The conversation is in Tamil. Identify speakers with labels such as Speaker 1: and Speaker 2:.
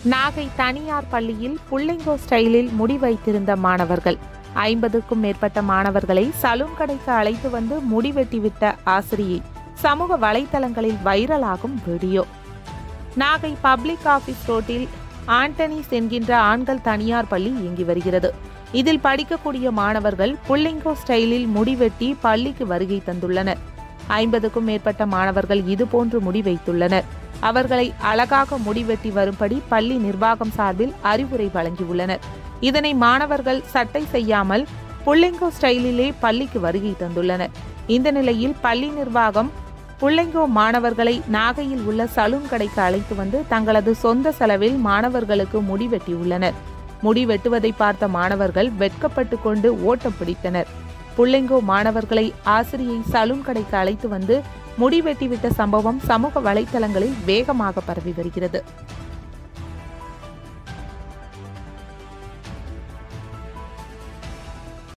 Speaker 1: நாகை தனியார் பள்ளியில் புள்ளிங்கோ ஸ்டைலில் முடி வைத்திருந்த மாணவர்கள் ஐம்பதுக்கும் மேற்பட்ட மாணவர்களை சலூன் கடைக்கு அழைத்து வந்து முடி வெட்டிவிட்ட ஆசிரியை சமூக வலைதளங்களில் வைரலாகும் வீடியோ நாகை பப்ளிக் ஆபீஸ் ரோட்டில் ஆண்டனிஸ் என்கின்ற ஆண்கள் தனியார் பள்ளி இயங்கி வருகிறது இதில் படிக்கக்கூடிய மாணவர்கள் புள்ளிங்கோ ஸ்டைலில் முடிவெட்டி பள்ளிக்கு வருகை தந்துள்ளனர் ஐம்பதுக்கும் மேற்பட்ட மாணவர்கள் இதுபோன்று முடி வைத்துள்ளனர் அவர்களை அழகாக முடிவெட்டி வரும்படி பள்ளி நிர்வாகம் சார்பில் அறிவுரை வழங்கியுள்ளனர் இதனை மாணவர்கள் சட்டை செய்யாமல் புள்ளிங்கோ ஸ்டைலிலே பள்ளிக்கு வருகை தந்துள்ளனர் இந்த நிலையில் பள்ளி நிர்வாகம் புள்ளைங்கோ மாணவர்களை நாகையில் உள்ள சலூன் கடைக்கு அழைத்து வந்து தங்களது சொந்த செலவில் மாணவர்களுக்கு முடி வெட்டியுள்ளனர் முடி வெட்டுவதை பார்த்த மாணவர்கள் வெட்கப்பட்டு கொண்டு ஓட்டம் பிடித்தனர் புள்ளைங்கோ மாணவர்களை ஆசிரியை சலூன் கடைக்கு அழைத்து வந்து முடி வெட்டிவிட்ட சம்பவம் சமூக வலைத்தளங்களில் வேகமாக பரவி வருகிறது